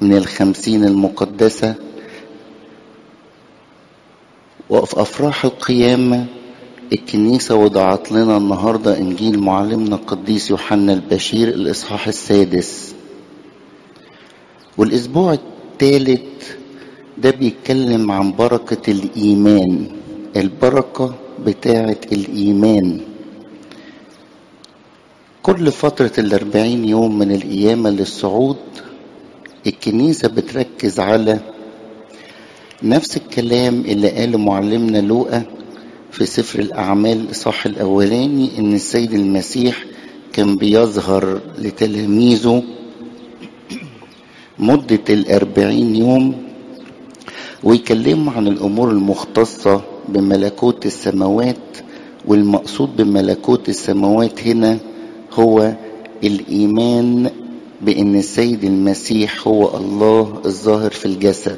من الخمسين المقدسة وفي أفراح القيامة الكنيسة وضعت لنا النهاردة إنجيل معلمنا القديس يوحنا البشير الإصحاح السادس والأسبوع الثالث ده بيتكلم عن بركة الإيمان البركة بتاعة الإيمان كل فترة الأربعين يوم من القيامة للصعود الكنيسة بتركز على نفس الكلام اللي قاله معلمنا لوقا في سفر الأعمال الإصحاح الأولاني إن السيد المسيح كان بيظهر لتلاميذه مدة الأربعين يوم ويكلموا عن الأمور المختصة بملكوت السماوات والمقصود بملكوت السماوات هنا هو الإيمان بأن السيد المسيح هو الله الظاهر في الجسد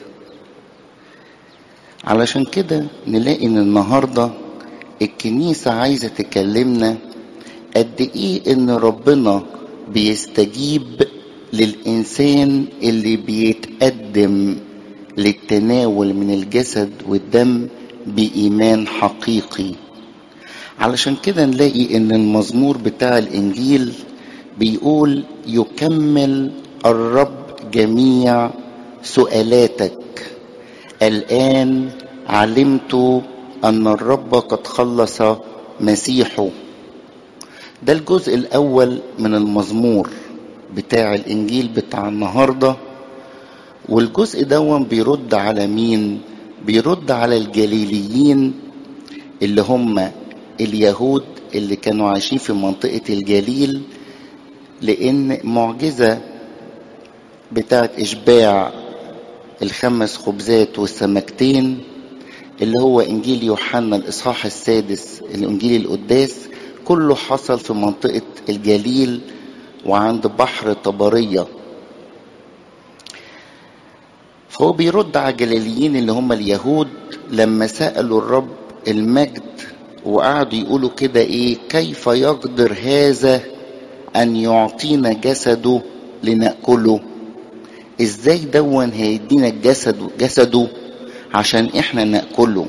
علشان كده نلاقي ان النهارده الكنيسه عايزه تكلمنا قد ايه ان ربنا بيستجيب للانسان اللي بيتقدم للتناول من الجسد والدم بايمان حقيقي علشان كده نلاقي ان المزمور بتاع الانجيل بيقول يكمل الرب جميع سؤالاتك الآن علمت أن الرب قد خلص مسيحه ده الجزء الأول من المزمور بتاع الإنجيل بتاع النهاردة والجزء ده بيرد على مين بيرد على الجليليين اللي هم اليهود اللي كانوا عايشين في منطقة الجليل لأن معجزة بتاعت إشباع الخمس خبزات والسمكتين اللي هو انجيل يوحنا الاصحاح السادس الانجيل القداس كله حصل في منطقه الجليل وعند بحر طبريه فهو بيرد على الجليليين اللي هم اليهود لما سالوا الرب المجد وقعدوا يقولوا كده ايه كيف يقدر هذا ان يعطينا جسده لناكله ازاي دون هيدينا الجسد جسده عشان احنا ناكله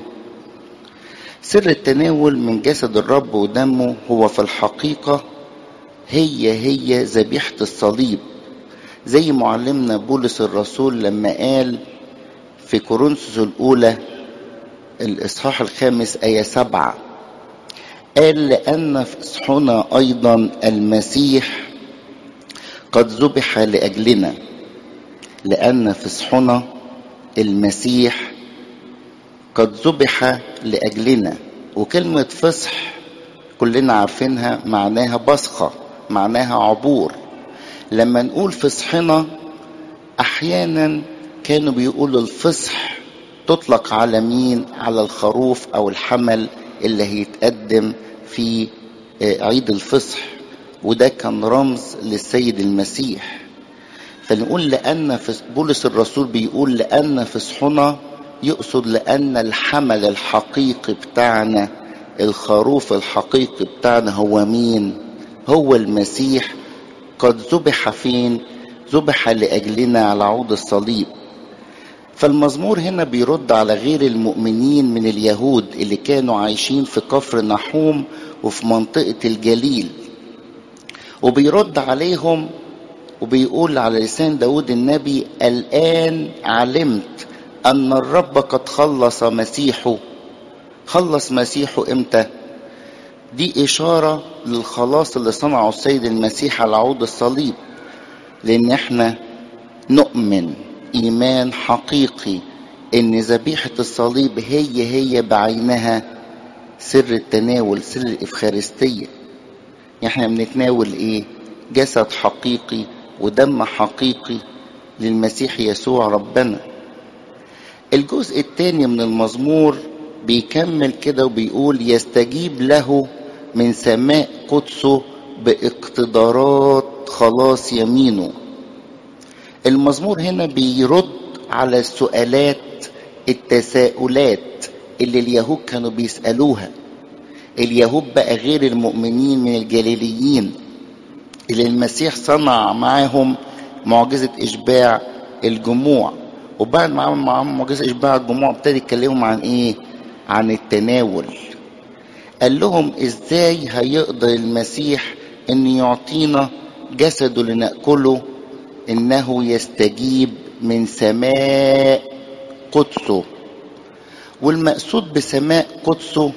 سر التناول من جسد الرب ودمه هو في الحقيقه هي هي ذبيحه الصليب زي معلمنا بولس الرسول لما قال في كورنثوس الاولى الاصحاح الخامس ايه سبعه قال لان فصحنا ايضا المسيح قد ذبح لاجلنا لأن فصحنا المسيح قد ذبح لأجلنا وكلمة فصح كلنا عارفينها معناها بصخة معناها عبور لما نقول فصحنا أحيانا كانوا بيقولوا الفصح تطلق على مين على الخروف أو الحمل اللي هيتقدم في عيد الفصح وده كان رمز للسيد المسيح فنقول لأن بولس الرسول بيقول لأن فصحنا يقصد لأن الحمل الحقيقي بتاعنا الخروف الحقيقي بتاعنا هو مين؟ هو المسيح قد ذبح فين؟ ذبح لأجلنا على عود الصليب فالمزمور هنا بيرد على غير المؤمنين من اليهود اللي كانوا عايشين في كفر نحوم وفي منطقة الجليل وبيرد عليهم وبيقول على لسان داود النبي الآن علمت أن الرب قد خلص مسيحه خلص مسيحه إمتى دي إشارة للخلاص اللي صنعه السيد المسيح على عود الصليب لأن احنا نؤمن إيمان حقيقي إن ذبيحة الصليب هي هي بعينها سر التناول سر الإفخارستية احنا بنتناول إيه جسد حقيقي ودم حقيقي للمسيح يسوع ربنا الجزء الثاني من المزمور بيكمل كده وبيقول يستجيب له من سماء قدسه باقتدارات خلاص يمينه المزمور هنا بيرد على السؤالات التساؤلات اللي اليهود كانوا بيسألوها اليهود بقى غير المؤمنين من الجليليين اللي المسيح صنع معاهم معجزة إشباع الجموع وبعد ما عمل معاهم معجزة إشباع الجموع ابتدى يتكلمهم عن إيه؟ عن التناول قال لهم إزاي هيقدر المسيح إن يعطينا جسده لنأكله إنه يستجيب من سماء قدسه والمقصود بسماء قدسه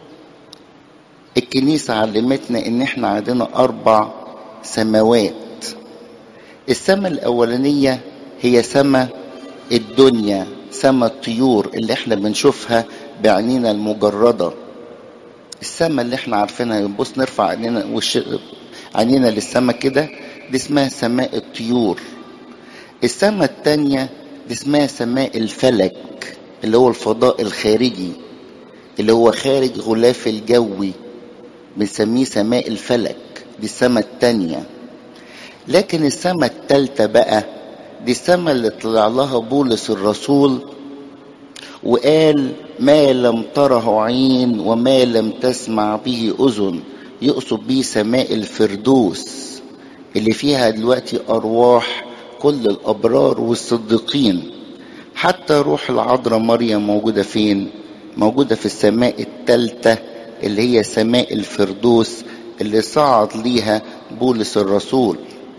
الكنيسة علمتنا إن إحنا عندنا أربع سماوات السماء الأولانية هي سماء الدنيا سماء الطيور اللي إحنا بنشوفها بعينينا المجردة السماء اللي إحنا عارفينها بنبص نرفع عينينا وش عينينا للسماء كده دي اسمها سماء الطيور السماء التانية دي اسمها سماء الفلك اللي هو الفضاء الخارجي اللي هو خارج غلاف الجوي بنسميه سماء الفلك دي السماء التانية لكن السماء التالتة بقى دي السماء اللي طلع لها بولس الرسول وقال ما لم تره عين وما لم تسمع به أذن يقصد بيه سماء الفردوس اللي فيها دلوقتي أرواح كل الأبرار والصديقين حتى روح العذراء مريم موجودة فين؟ موجودة في السماء التالتة اللي هي سماء الفردوس اللي صعد ليها بولس الرسول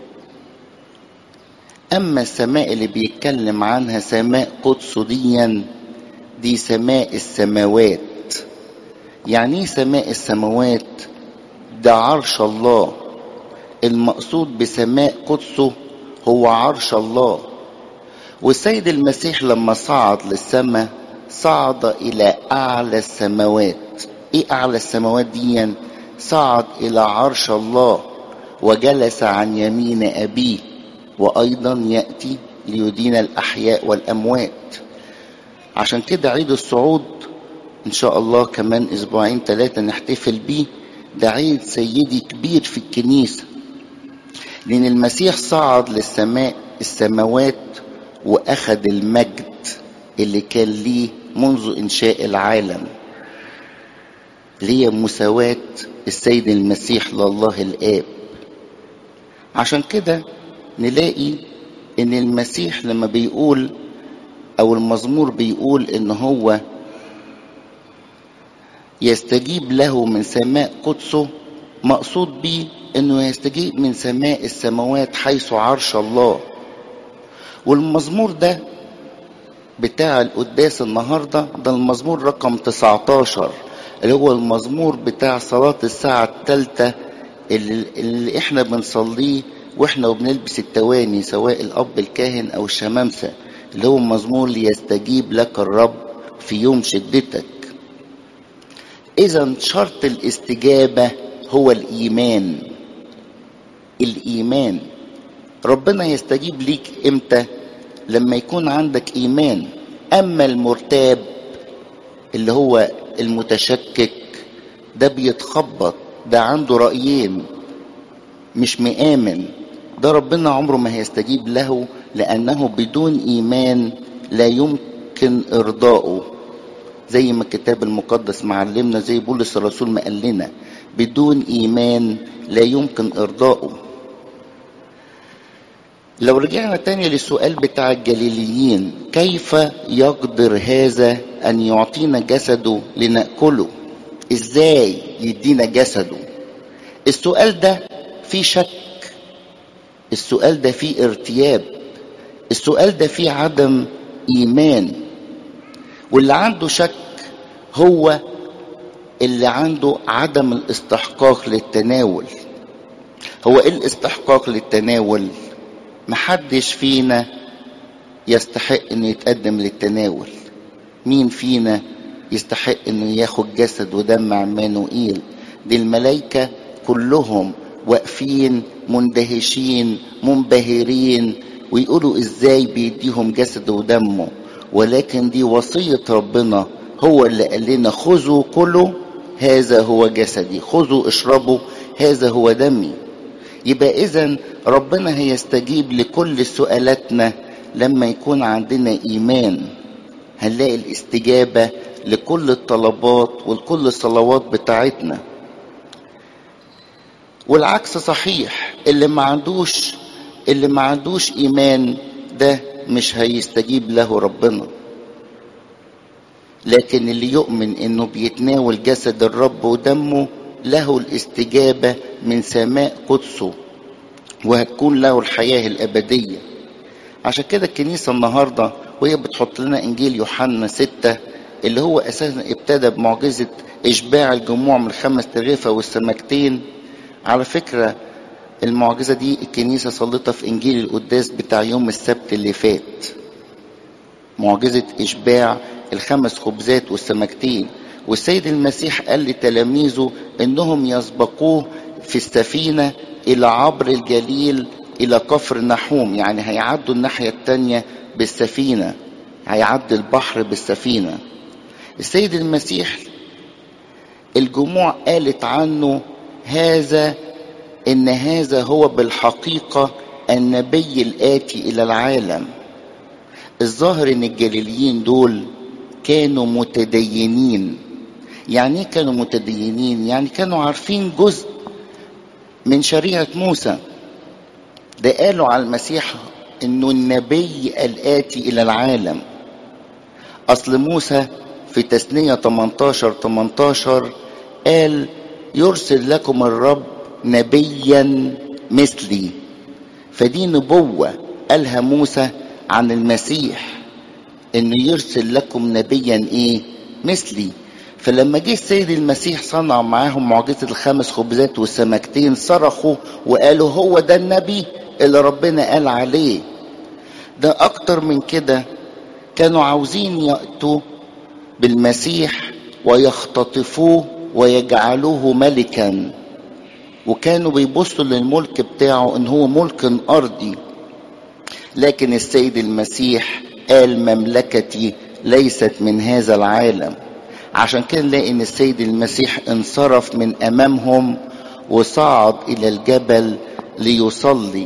أما السماء اللي بيتكلم عنها سماء قدس ديا دي سماء السماوات يعني ايه سماء السماوات ده عرش الله المقصود بسماء قدسه هو عرش الله والسيد المسيح لما صعد للسماء صعد إلى أعلى السماوات إيه أعلى السماوات دي صعد إلى عرش الله وجلس عن يمين أبيه وأيضا يأتي ليدين الأحياء والأموات عشان كده عيد الصعود إن شاء الله كمان أسبوعين ثلاثة نحتفل بيه ده عيد سيدي كبير في الكنيسة لأن المسيح صعد للسماء السماوات وأخذ المجد اللي كان ليه منذ إنشاء العالم ليه مساواة السيد المسيح لله الآب عشان كده نلاقي إن المسيح لما بيقول أو المزمور بيقول إن هو يستجيب له من سماء قدسه مقصود بيه انه يستجيب من سماء السماوات حيث عرش الله والمزمور ده بتاع القداس النهاردة ده المزمور رقم 19 اللي هو المزمور بتاع صلاة الساعة الثالثة اللي, اللي احنا بنصليه واحنا وبنلبس التواني سواء الاب الكاهن او الشمامسة اللي هو مزمور ليستجيب لك الرب في يوم شدتك اذا شرط الاستجابة هو الايمان الايمان ربنا يستجيب ليك امتى لما يكون عندك ايمان اما المرتاب اللي هو المتشكك ده بيتخبط ده عنده رايين مش مآمن ده ربنا عمره ما هيستجيب له لأنه بدون إيمان لا يمكن إرضائه زي ما الكتاب المقدس معلمنا زي بولس الرسول ما قال لنا بدون إيمان لا يمكن إرضائه لو رجعنا تاني للسؤال بتاع الجليليين كيف يقدر هذا أن يعطينا جسده لنأكله إزاي يدينا جسده السؤال ده فيه شك السؤال ده فيه ارتياب السؤال ده فيه عدم ايمان واللي عنده شك هو اللي عنده عدم الاستحقاق للتناول هو ايه الاستحقاق للتناول محدش فينا يستحق انه يتقدم للتناول مين فينا يستحق انه ياخد جسد ودم عمانوئيل دي الملائكة كلهم واقفين مندهشين منبهرين ويقولوا ازاي بيديهم جسد ودمه ولكن دي وصية ربنا هو اللي قال لنا خذوا كلوا هذا هو جسدي خذوا اشربوا هذا هو دمي يبقى اذا ربنا هيستجيب لكل سؤالاتنا لما يكون عندنا ايمان هنلاقي الاستجابة لكل الطلبات ولكل الصلوات بتاعتنا والعكس صحيح اللي ما عندوش اللي ما عندوش ايمان ده مش هيستجيب له ربنا لكن اللي يؤمن انه بيتناول جسد الرب ودمه له الاستجابة من سماء قدسه وهتكون له الحياة الأبدية عشان كده الكنيسة النهاردة وهي بتحط لنا إنجيل يوحنا ستة اللي هو أساسا ابتدى بمعجزة إشباع الجموع من خمس تغيفة والسمكتين على فكرة المعجزة دي الكنيسة صلتها في إنجيل القداس بتاع يوم السبت اللي فات معجزة إشباع الخمس خبزات والسمكتين والسيد المسيح قال لتلاميذه إنهم يسبقوه في السفينة إلى عبر الجليل إلى كفر نحوم يعني هيعدوا الناحية التانية بالسفينة هيعدي البحر بالسفينة السيد المسيح الجموع قالت عنه هذا ان هذا هو بالحقيقه النبي الاتي الى العالم الظاهر ان الجليليين دول كانوا متدينين يعني ايه كانوا متدينين يعني كانوا عارفين جزء من شريعه موسى ده قالوا على المسيح انه النبي الاتي الى العالم اصل موسى في تثنيه 18 18 قال يرسل لكم الرب نبيا مثلي فدي نبوة قالها موسى عن المسيح انه يرسل لكم نبيا ايه مثلي فلما جه السيد المسيح صنع معاهم معجزة الخمس خبزات والسمكتين صرخوا وقالوا هو ده النبي اللي ربنا قال عليه ده اكتر من كده كانوا عاوزين يأتوا بالمسيح ويختطفوه ويجعلوه ملكا وكانوا بيبصوا للملك بتاعه ان هو ملك ارضي لكن السيد المسيح قال مملكتي ليست من هذا العالم عشان كده نلاقي ان السيد المسيح انصرف من امامهم وصعد الى الجبل ليصلي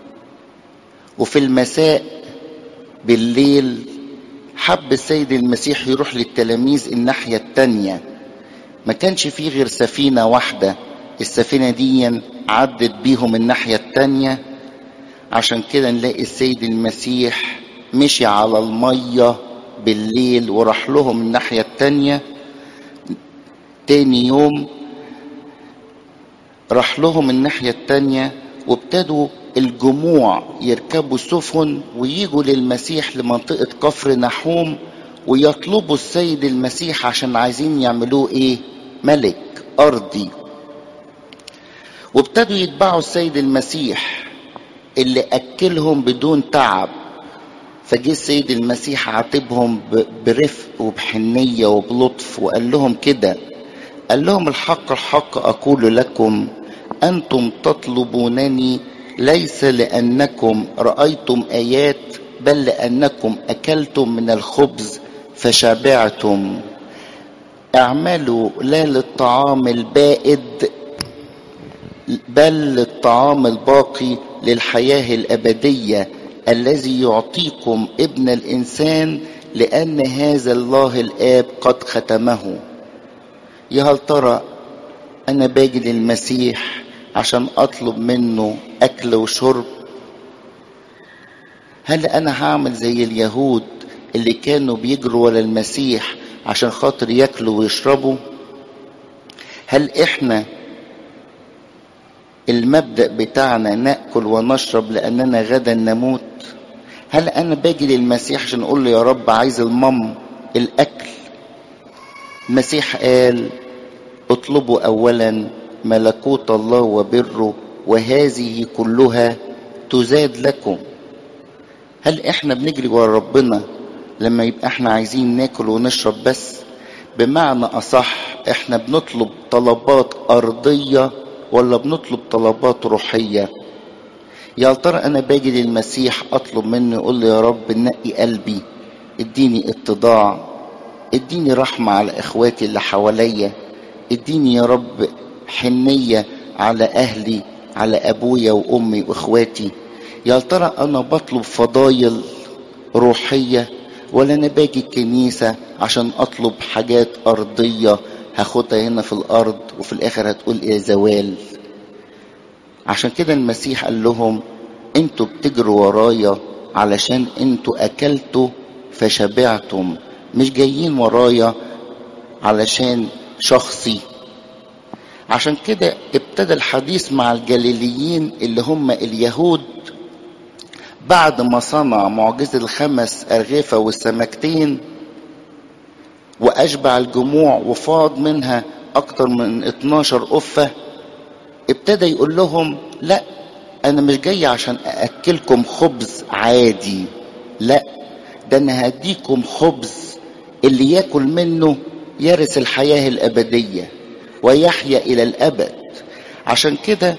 وفي المساء بالليل حب السيد المسيح يروح للتلاميذ الناحية التانية ما كانش فيه غير سفينة واحدة السفينة دي عدت بيهم الناحية التانية عشان كده نلاقي السيد المسيح مشي على المية بالليل وراح لهم الناحية التانية تاني يوم راح لهم الناحية التانية وابتدوا الجموع يركبوا سفن ويجوا للمسيح لمنطقة كفر نحوم ويطلبوا السيد المسيح عشان عايزين يعملوه ايه ملك ارضي وابتدوا يتبعوا السيد المسيح اللي اكلهم بدون تعب فجه السيد المسيح عاتبهم برفق وبحنية وبلطف وقال لهم كده قال لهم الحق الحق أقول لكم أنتم تطلبونني ليس لأنكم رأيتم آيات بل لأنكم أكلتم من الخبز فشبعتم اعملوا لا للطعام البائد بل للطعام الباقي للحياة الأبدية الذي يعطيكم ابن الإنسان لأن هذا الله الآب قد ختمه يا هل ترى أنا باجي للمسيح عشان أطلب منه أكل وشرب هل أنا هعمل زي اليهود اللي كانوا بيجروا ورا المسيح عشان خاطر ياكلوا ويشربوا هل احنا المبدأ بتاعنا نأكل ونشرب لأننا غدا نموت هل أنا باجي للمسيح عشان أقول له يا رب عايز المم الأكل المسيح قال اطلبوا أولا ملكوت الله وبره وهذه كلها تزاد لكم هل احنا بنجري ورا ربنا لما يبقى احنا عايزين ناكل ونشرب بس بمعنى اصح احنا بنطلب طلبات ارضيه ولا بنطلب طلبات روحيه يا ترى انا باجي للمسيح اطلب منه يقول لي يا رب نقي قلبي اديني اتضاع اديني رحمه على اخواتي اللي حواليا اديني يا رب حنيه على اهلي على ابويا وامي واخواتي يا ترى انا بطلب فضايل روحيه ولا انا باجي الكنيسه عشان اطلب حاجات ارضيه هاخدها هنا في الارض وفي الاخر هتقول ايه زوال عشان كده المسيح قال لهم انتوا بتجروا ورايا علشان انتوا اكلتوا فشبعتم مش جايين ورايا علشان شخصي عشان كده ابتدى الحديث مع الجليليين اللي هم اليهود بعد ما صنع معجزة الخمس أرغفة والسمكتين وأشبع الجموع وفاض منها أكتر من 12 قفة ابتدى يقول لهم لا أنا مش جاي عشان أأكلكم خبز عادي لا ده أنا هديكم خبز اللي ياكل منه يرث الحياة الأبدية ويحيا إلى الأبد عشان كده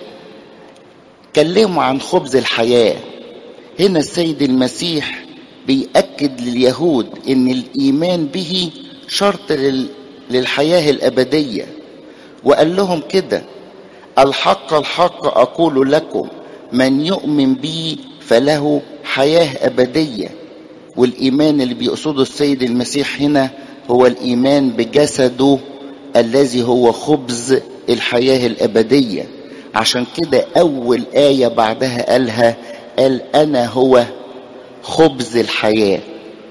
كلموا عن خبز الحياة هنا السيد المسيح بيأكد لليهود إن الإيمان به شرط للحياة الأبدية وقال لهم كده الحق الحق أقول لكم من يؤمن بي فله حياة أبدية والإيمان اللي بيقصده السيد المسيح هنا هو الإيمان بجسده الذي هو خبز الحياة الأبدية عشان كده أول آية بعدها قالها قال أنا هو خبز الحياة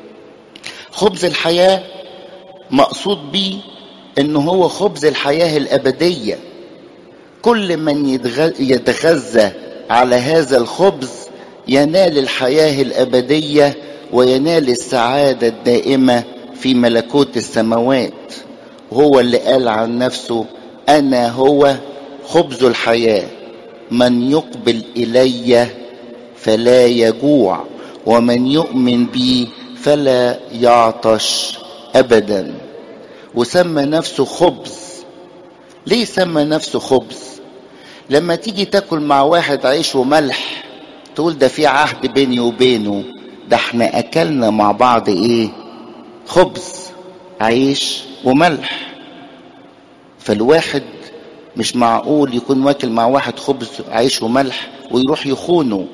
خبز الحياة مقصود بيه إنه هو خبز الحياة الأبدية كل من يتغذى على هذا الخبز ينال الحياة الأبدية وينال السعادة الدائمة في ملكوت السماوات هو اللي قال عن نفسه أنا هو خبز الحياة من يقبل إلي فلا يجوع ومن يؤمن بي فلا يعطش أبدا وسمى نفسه خبز ليه سمى نفسه خبز لما تيجي تاكل مع واحد عيش وملح تقول ده في عهد بيني وبينه ده احنا اكلنا مع بعض ايه خبز عيش وملح فالواحد مش معقول يكون واكل مع واحد خبز عيش وملح ويروح يخونه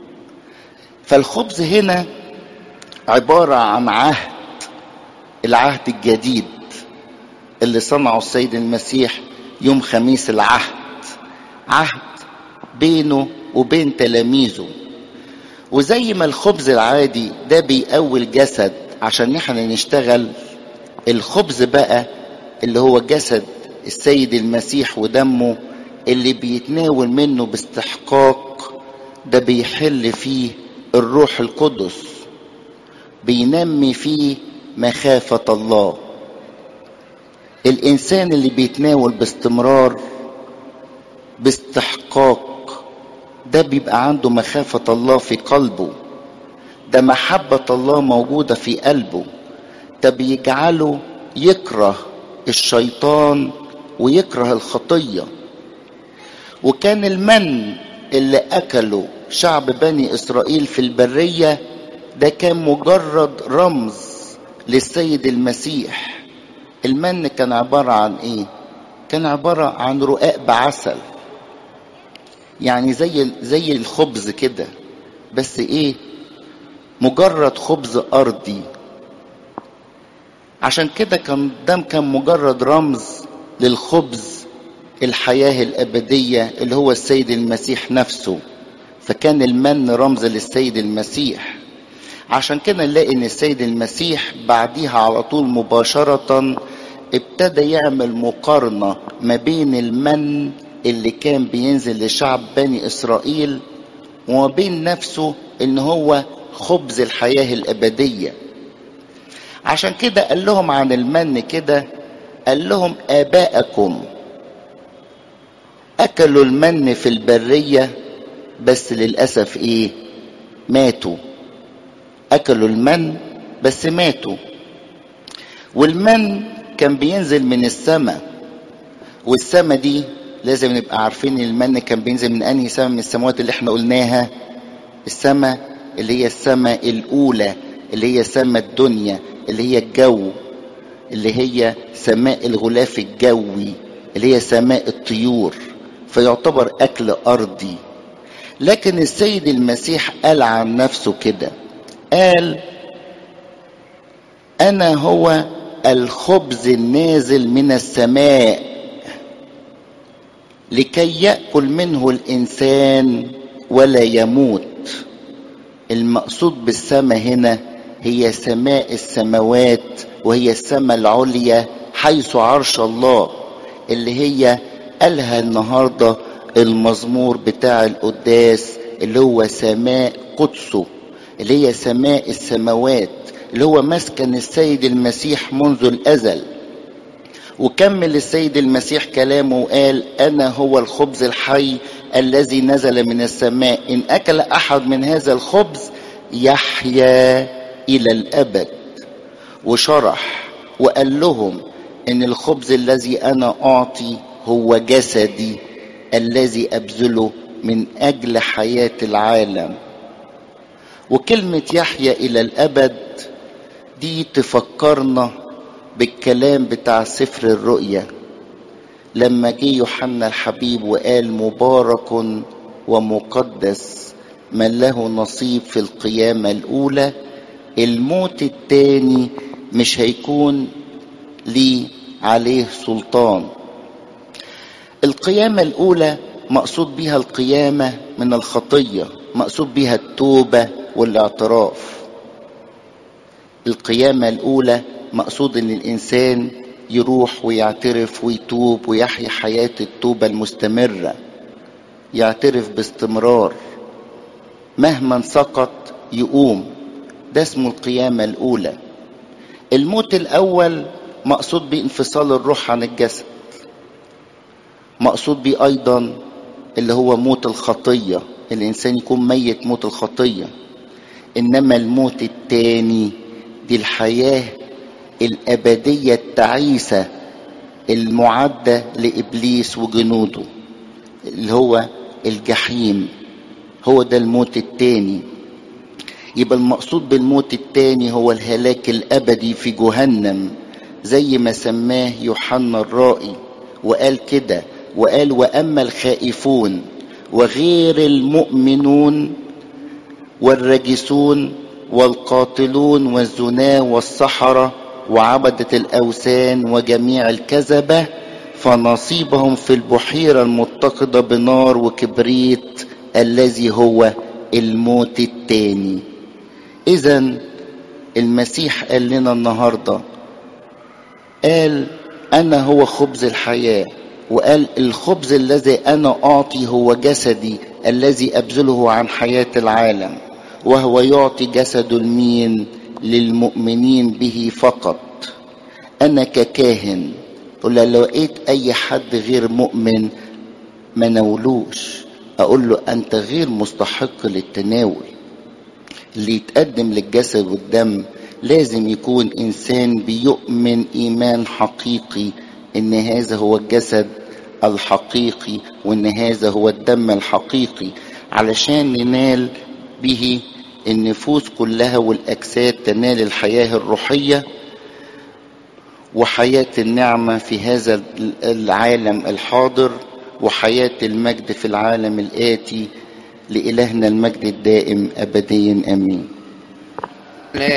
فالخبز هنا عبارة عن عهد العهد الجديد اللي صنعه السيد المسيح يوم خميس العهد عهد بينه وبين تلاميذه وزي ما الخبز العادي ده بيقوي الجسد عشان احنا نشتغل الخبز بقى اللي هو جسد السيد المسيح ودمه اللي بيتناول منه باستحقاق ده بيحل فيه الروح القدس بينمي فيه مخافة الله الإنسان اللي بيتناول باستمرار باستحقاق ده بيبقى عنده مخافة الله في قلبه ده محبة الله موجودة في قلبه ده بيجعله يكره الشيطان ويكره الخطية وكان المن اللي أكله شعب بني إسرائيل في البرية ده كان مجرد رمز للسيد المسيح المن كان عبارة عن إيه؟ كان عبارة عن رقاق بعسل يعني زي زي الخبز كده بس ايه مجرد خبز ارضي عشان كده كان ده كان مجرد رمز للخبز الحياة الأبدية اللي هو السيد المسيح نفسه فكان المن رمز للسيد المسيح عشان كده نلاقي ان السيد المسيح بعديها على طول مباشرة ابتدى يعمل مقارنة ما بين المن اللي كان بينزل لشعب بني اسرائيل وما بين نفسه ان هو خبز الحياه الابديه عشان كده قال لهم عن المن كده قال لهم اباءكم اكلوا المن في البريه بس للاسف ايه ماتوا اكلوا المن بس ماتوا والمن كان بينزل من السماء والسماء دي لازم نبقى عارفين المن كان بينزل من انهي سماء من السماوات اللي احنا قلناها السماء اللي هي السماء الاولى اللي هي سماء الدنيا اللي هي الجو اللي هي سماء الغلاف الجوي اللي هي سماء الطيور فيعتبر اكل ارضي لكن السيد المسيح قال عن نفسه كده قال انا هو الخبز النازل من السماء لكي ياكل منه الانسان ولا يموت المقصود بالسماء هنا هي سماء السماوات وهي السماء العليا حيث عرش الله اللي هي قالها النهارده المزمور بتاع القداس اللي هو سماء قدسه اللي هي سماء السماوات اللي هو مسكن السيد المسيح منذ الازل وكمل السيد المسيح كلامه وقال انا هو الخبز الحي الذي نزل من السماء ان اكل احد من هذا الخبز يحيا الى الابد وشرح وقال لهم ان الخبز الذي انا اعطي هو جسدي الذي ابذله من اجل حياه العالم وكلمه يحيا الى الابد دي تفكرنا بالكلام بتاع سفر الرؤيا لما جه يوحنا الحبيب وقال مبارك ومقدس من له نصيب في القيامه الاولى الموت التاني مش هيكون ليه عليه سلطان القيامه الاولى مقصود بها القيامه من الخطيه مقصود بها التوبه والاعتراف القيامه الاولى مقصود ان الانسان يروح ويعترف ويتوب ويحيي حياه التوبه المستمره يعترف باستمرار مهما سقط يقوم ده اسمه القيامه الاولى الموت الاول مقصود بانفصال الروح عن الجسد مقصود بيه ايضا اللي هو موت الخطيه الانسان يكون ميت موت الخطيه انما الموت التاني دي الحياه الابديه التعيسه المعده لابليس وجنوده اللي هو الجحيم هو ده الموت التاني يبقى المقصود بالموت التاني هو الهلاك الابدي في جهنم زي ما سماه يوحنا الرائي وقال كده وقال واما الخائفون وغير المؤمنون والرجسون والقاتلون والزنا والسحرة وعبدة الأوثان وجميع الكذبة فنصيبهم في البحيرة المتقدة بنار وكبريت الذي هو الموت التاني إذا المسيح قال لنا النهاردة قال أنا هو خبز الحياة وقال الخبز الذي أنا أعطي هو جسدي الذي أبذله عن حياة العالم وهو يعطي جسد المين للمؤمنين به فقط انا ككاهن ولا لو لقيت اي حد غير مؤمن ما ناولوش اقول له انت غير مستحق للتناول اللي يتقدم للجسد والدم لازم يكون انسان بيؤمن ايمان حقيقي ان هذا هو الجسد الحقيقي وان هذا هو الدم الحقيقي علشان ننال به النفوس كلها والاجساد تنال الحياه الروحيه وحياه النعمه في هذا العالم الحاضر وحياه المجد في العالم الاتي لالهنا المجد الدائم ابديا امين